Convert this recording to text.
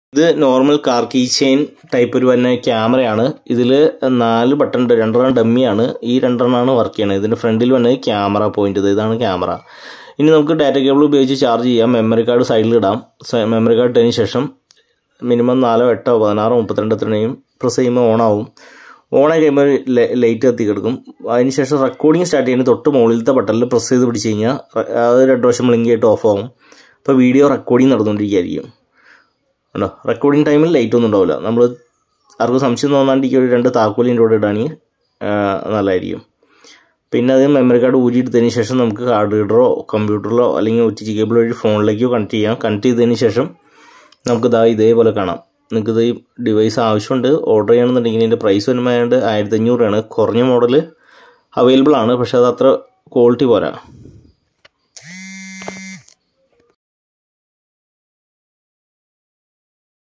ഇത് normal car key chain type ഒരു തന്നെ ക്യാമറയാണ് ഇതിൽ നാല് ബട്ടൺ ഉണ്ട് രണ്ടെണ്ണം ഡമ്മിയാണ് ഈ രണ്ടെണ്ണമാണ് വർക്ക് ചെയ്യണത് ഇതിൻ്റെ ഫ്രണ്ടിൽ വന്നത് ക്യാമറ പോയിന്റ് ഇത് ഇതാണ് ക്യാമറ ഇനി നമുക്ക് ഡാറ്റ കേബിൾ ഉപയോഗിച്ച് ചാർജ് ചെയ്യാം മെമ്മറി കാർഡ് സൈഡിൽ ഇടാം മെമ്മറി കാർഡ് ഇട്ടതിന് ശേഷം മിനിമം നാലോ എട്ടോ പതിനാറോ മുപ്പത്തിരണ്ട് എത്രയും പ്രസ് ചെയ്യുമ്പോൾ ഓൺ ആവും ഓൺ ആയി കഴിയുമ്പോൾ ലൈറ്റ് കത്തി കിടക്കും അതിന് ശേഷം റെക്കോർഡിംഗ് സ്റ്റാർട്ട് ചെയ്യുന്നത് തൊട്ട് മുകളിലത്തെ ബട്ടണിൽ പ്രസ് ചെയ്ത് പിടിച്ച് കഴിഞ്ഞാൽ അത് രണ്ട് വർഷം ബ്ലിങ്ക് ആയിട്ട് ഓഫ് ആവും അപ്പോൾ വീഡിയോ റെക്കോർഡിംഗ് നടന്നുകൊണ്ടിരിക്കുകയായിരിക്കും ഉണ്ടോ റെക്കോർഡിംഗ് ടൈമിൽ ലൈറ്റ് ഒന്നും ഉണ്ടാവില്ല നമ്മൾ ആർക്കും സംശയം തോന്നാണ്ടിരിക്കും ഒരു രണ്ട് താക്കോലിൻ്റെ കൂടെ ഇടുകയാണെങ്കിൽ നല്ലതായിരിക്കും പിന്നെ അത് മെമ്മറി കാർഡ് ഊരിയെടുത്തതിന് ശേഷം നമുക്ക് കാർഡ് റീഡറോ കമ്പ്യൂട്ടറിലോ അല്ലെങ്കിൽ ഒ ടി ജി കേബിൾ വഴി ഫോണിലേക്കോ കണക്ട് ചെയ്യാം കണക്ട് ചെയ്തതിന് ശേഷം നമുക്ക് ഇതാ ഇതേപോലെ കാണാം നിങ്ങൾക്ക് ഇത് ഈ ഡിവൈസ് ആവശ്യമുണ്ട് ഓർഡർ ചെയ്യണമെന്നുണ്ടെങ്കിൽ ഇതിൻ്റെ പ്രൈസ് വരുമ്പോൾ ആയിരത്തി അഞ്ഞൂറാണ് കുറഞ്ഞ മോഡൽ അവൈലബിൾ ആണ് പക്ഷേ അത് അത്ര ക്വാളിറ്റി പോരാ